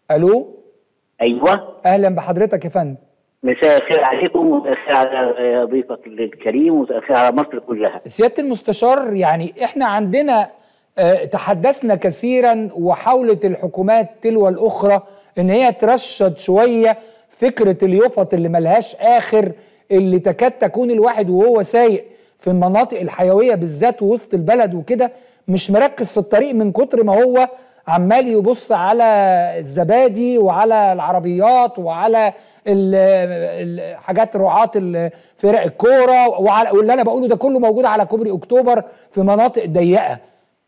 الو ايوه اهلا بحضرتك يا فندم مساء الخير عليكم ومساء الخير على ضيفك الكريم ومساء الخير على مصر كلها سياده المستشار يعني احنا عندنا آه، تحدثنا كثيرا وحاولت الحكومات تلو الاخرى ان هي ترشد شويه فكره اليفط اللي ملهاش اخر اللي تكاد تكون الواحد وهو سايق في المناطق الحيويه بالذات وسط البلد وكده مش مركز في الطريق من كتر ما هو عمال يبص على الزبادي وعلى العربيات وعلى ال- ال- حاجات رعاة ال- فرق الكوره وعلى واللي انا بقوله ده كله موجود على كوبري اكتوبر في مناطق ضيقه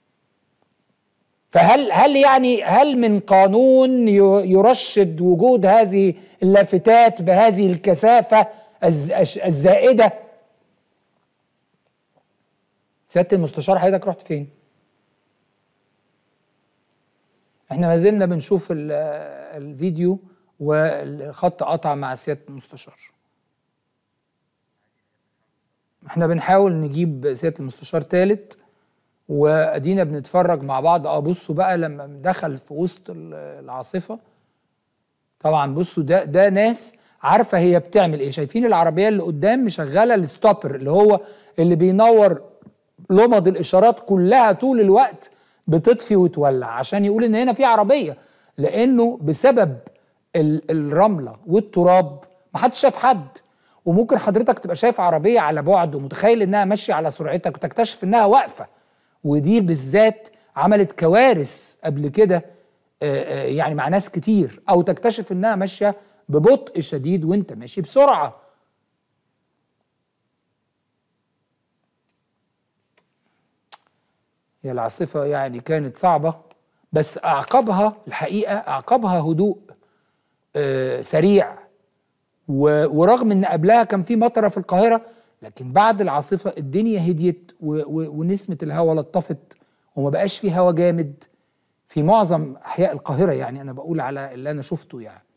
فهل هل يعني هل من قانون ي- يرشد وجود هذه اللافتات بهذه الكثافه الز- الش- الزائده سياده المستشار حضرتك رحت فين احنا ما زلنا بنشوف ال- الفيديو والخط قطع مع سياده المستشار احنا بنحاول نجيب سياده المستشار ثالث وادينا بنتفرج مع بعض اه بصوا بقى لما دخل في وسط ال- العاصفه طبعا بصوا ده ده ناس عارفه هي بتعمل ايه شايفين العربيه اللي قدام مشغله الستوبر اللي هو اللي بينور لمض الاشارات كلها طول الوقت بتطفي وتولع عشان يقول ان هنا في عربيه لانه بسبب ال- الرمله والتراب ما حدش شاف حد وممكن حضرتك تبقى شايف عربيه على بعد ومتخيل انها ماشيه على سرعتك وتكتشف انها واقفه ودي بالذات عملت كوارث قبل كده آه، آه، يعني مع ناس كتير او تكتشف انها ماشيه ببطء شديد وانت ماشي بسرعه هي العاصفه يعني كانت صعبه بس اعقبها الحقيقه اعقبها هدوء آه، سريع و- ورغم ان قبلها كان في مطره في القاهره لكن بعد العاصفه الدنيا هديت و- و- ونسمه الهواء لطفت وما بقاش في هواء جامد في معظم احياء القاهره يعني انا بقول على اللي انا شفته يعني